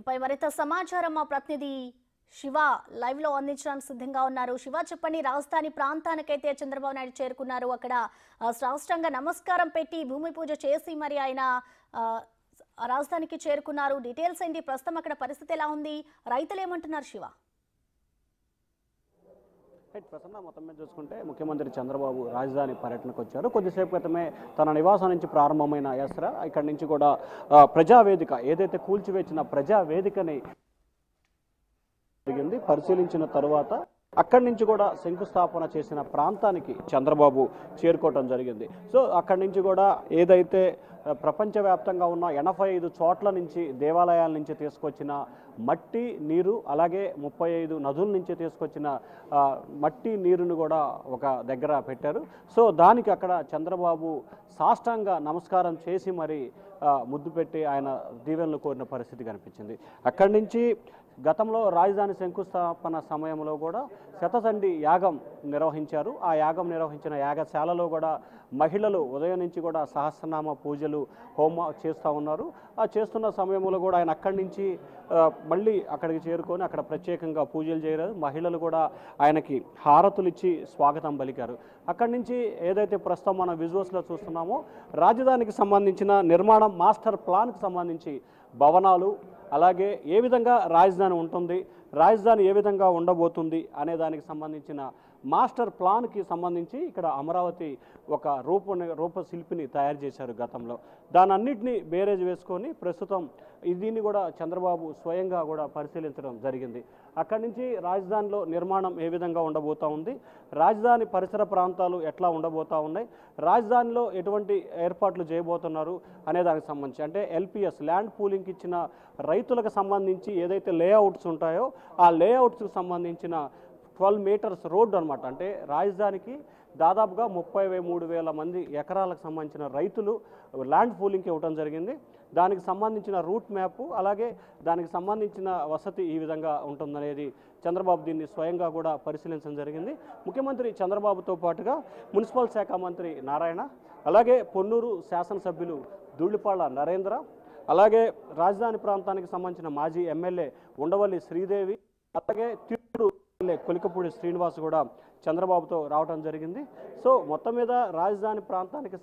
దీనిపై మరింత సమాచారం మా ప్రతినిధి శివ లైవ్ లో అందించడానికి సిద్ధంగా ఉన్నారు శివ చెప్పండి రాజధాని ప్రాంతానికైతే చంద్రబాబు నాయుడు చేరుకున్నారు అక్కడ ఆ, సాష్టాంగ నమస్కారం పెట్టి భూమి పూజ చేసి మరి ఆయన ఆ, రాజధానికి చేరుకున్నారు డీటెయిల్స్ ఏంటి ప్రస్తుతం అక్కడ పరిస్థితి ఎలా ఉంది రైతులు ఏమంటున్నారు శివ రైట్ ప్రసన్న మొత్తం మీద చూసుకుంటే ముఖ్యమంత్రి చంద్రబాబు రాజధాని పర్యటనకు వచ్చారు కొద్దిసేపు క్రితమే తన నివాసం నుంచి ప్రారంభమైన యాత్ర ఇక్కడి నుంచి కూడా ఆ, ప్రజావేదిక ఏదైతే కూల్చివేసిన ప్రజావేదికని జరిగింది పరిశీలించిన తరువాత అక్కడి నుంచి కూడా శంకుస్థాపన చేసిన ప్రాంతానికి చంద్రబాబు చేరుకోవటం జరిగింది సో అక్కడి నుంచి కూడా ఏదైతే ఆ, ప్రపంచవ్యాప్తంగా ఉన్న ఎనభై ఐదు చోట్ల నుంచి దేవాలయాల నుంచి తీసుకొచ్చిన మట్టి నీరు అలాగే ముప్పై ఐదు నదుల నుంచి తీసుకొచ్చిన ఆ, మట్టి నీరును కూడా ఒక దగ్గర పెట్టారు సో దానికి అక్కడ చంద్రబాబు సాష్టాంగ నమస్కారం చేసి మరి ఆ, ముద్దు పెట్టి ఆయన దీవెనలు కోరిన పరిస్థితి కనిపించింది అక్కడి నుంచి గతంలో రాజధాని శంకుస్థాపన సమయంలో కూడా శతచండి యాగం నిర్వహించారు ఆ యాగం నిర్వహించిన యాగశాలలో కూడా మహిళలు ఉదయం నుంచి కూడా సహస్రనామ పూజలు హోమ చేస్తూ ఉన్నారు ఆ చేస్తున్న సమయంలో కూడా ఆయన అక్కడి నుంచి ఆ, మళ్ళీ అక్కడికి చేరుకొని అక్కడ ప్రత్యేకంగా పూజలు చేయలేదు మహిళలు కూడా ఆయనకి హారతులు ఇచ్చి స్వాగతం పలికారు అక్కడి నుంచి ఏదైతే ప్రస్తుతం మనం విజువల్స్లో చూస్తున్నామో రాజధానికి సంబంధించిన నిర్మాణం మాస్టర్ ప్లాన్కి సంబంధించి భవనాలు అలాగే ఏ విధంగా రాజధాని ఉంటుంది రాజధాని ఏ విధంగా ఉండబోతుంది అనే దానికి సంబంధించిన మాస్టర్ ప్లాన్కి సంబంధించి ఇక్కడ అమరావతి ఒక రూప రూపశిల్పిని తయారు చేశారు గతంలో దాని అన్నిటినీ బేరేజ్ వేసుకొని ప్రస్తుతం ఈ దీన్ని కూడా చంద్రబాబు స్వయంగా కూడా పరిశీలించడం జరిగింది అక్కడి నుంచి రాజధానిలో నిర్మాణం ఏ విధంగా ఉండబోతా ఉంది రాజధాని పరిసర ప్రాంతాలు ఎట్లా ఉండబోతా ఉన్నాయి రాజధానిలో ఎటువంటి ఏర్పాట్లు చేయబోతున్నారు అనే దానికి సంబంధించి అంటే ఎల్పిఎస్ ల్యాండ్ పూలింగ్కి ఇచ్చిన రైతులకు సంబంధించి ఏదైతే లేఅవుట్స్ ఉంటాయో ఆ లేఅవుట్స్కి సంబంధించిన ట్వెల్వ్ మీటర్స్ రోడ్డు అనమాట అంటే రాజధానికి దాదాపుగా ముప్పై వే- మూడు వేల మంది ఎకరాలకు సంబంధించిన రైతులు ల్యాండ్ పూలింగ్కి ఇవ్వడం జరిగింది దానికి సంబంధించిన రూట్ మ్యాప్ అలాగే దానికి సంబంధించిన వసతి ఈ విధంగా ఉంటుందనేది చంద్రబాబు దీన్ని స్వయంగా కూడా పరిశీలించడం జరిగింది ముఖ్యమంత్రి చంద్రబాబుతో పాటుగా మున్సిపల్ శాఖ మంత్రి నారాయణ అలాగే పొన్నూరు శాసనసభ్యులు ధూళిపాళ్ల నరేంద్ర అలాగే రాజధాని ప్రాంతానికి సంబంధించిన మాజీ ఎమ్మెల్యే ఉండవల్లి శ్రీదేవి అలాగే తిరుపూరు ఎమ్మెల్యే కొలికపూడి శ్రీనివాస్ కూడా చంద్రబాబుతో రావడం జరిగింది సో మొత్తం మీద రాజధాని ప్రాంతానికి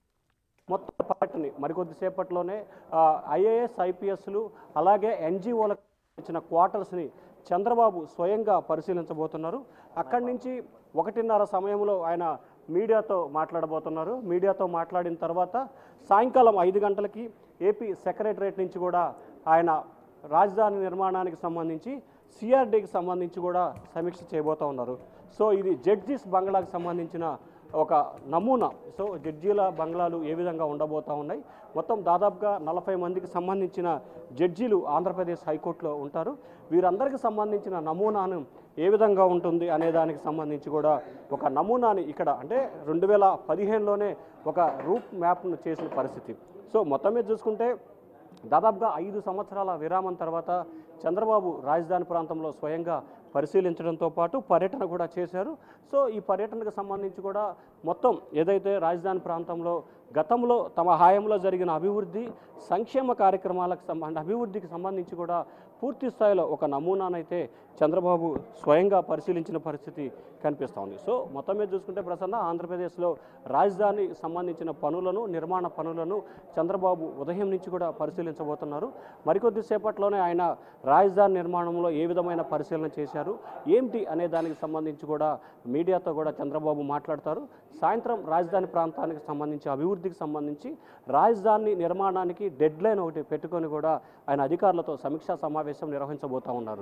మొత్తం పార్టీని మరికొద్ది సేపట్లోనే ఐఏఎస్ ఐపీఎస్లు అలాగే ఎన్జిఓలకు ఇచ్చిన క్వార్టర్స్ని చంద్రబాబు స్వయంగా పరిశీలించబోతున్నారు అక్కడి నుంచి ఒకటిన్నర సమయంలో ఆయన మీడియాతో మాట్లాడబోతున్నారు మీడియాతో మాట్లాడిన తర్వాత సాయంకాలం ఐదు గంటలకి ఏపీ సెక్రటరేట్ నుంచి కూడా ఆయన రాజధాని నిర్మాణానికి సంబంధించి సిఆర్డీకి సంబంధించి కూడా సమీక్ష చేయబోతూ ఉన్నారు సో ఇది జడ్జిస్ బంగ్లాకి సంబంధించిన ఒక నమూనా సో జడ్జీల బంగ్లాలు ఏ విధంగా ఉండబోతా ఉన్నాయి మొత్తం దాదాపుగా నలభై మందికి సంబంధించిన జడ్జీలు ఆంధ్రప్రదేశ్ హైకోర్టులో ఉంటారు వీరందరికీ సంబంధించిన నమూనాను ఏ విధంగా ఉంటుంది అనే దానికి సంబంధించి కూడా ఒక నమూనాని ఇక్కడ అంటే రెండు వేల పదిహేనులోనే ఒక రూట్ మ్యాప్ను చేసిన పరిస్థితి సో మొత్తం మీద చూసుకుంటే దాదాపుగా ఐదు సంవత్సరాల విరామం తర్వాత చంద్రబాబు రాజధాని ప్రాంతంలో స్వయంగా పరిశీలించడంతో పాటు పర్యటన కూడా చేశారు సో ఈ పర్యటనకు సంబంధించి కూడా మొత్తం ఏదైతే రాజధాని ప్రాంతంలో గతంలో తమ హాయంలో జరిగిన అభివృద్ధి సంక్షేమ కార్యక్రమాలకు సంబంధ అభివృద్ధికి సంబంధించి కూడా పూర్తి స్థాయిలో ఒక నమూనానైతే చంద్రబాబు స్వయంగా పరిశీలించిన పరిస్థితి కనిపిస్తూ ఉంది సో మొత్తం మీద చూసుకుంటే ప్రసన్న ఆంధ్రప్రదేశ్లో రాజధాని సంబంధించిన పనులను నిర్మాణ పనులను చంద్రబాబు ఉదయం నుంచి కూడా పరిశీలించబోతున్నారు మరికొద్ది సేపట్లోనే ఆయన రాజధాని నిర్మాణంలో ఏ విధమైన పరిశీలన చేశారు ఏమిటి అనే దానికి సంబంధించి కూడా మీడియాతో కూడా చంద్రబాబు మాట్లాడతారు సాయంత్రం రాజధాని ప్రాంతానికి సంబంధించి అభివృద్ధికి సంబంధించి రాజధాని నిర్మాణానికి డెడ్ లైన్ ఒకటి పెట్టుకొని కూడా ఆయన అధికారులతో సమీక్షా సమావేశం నిర్వహించబోతా ఉన్నారు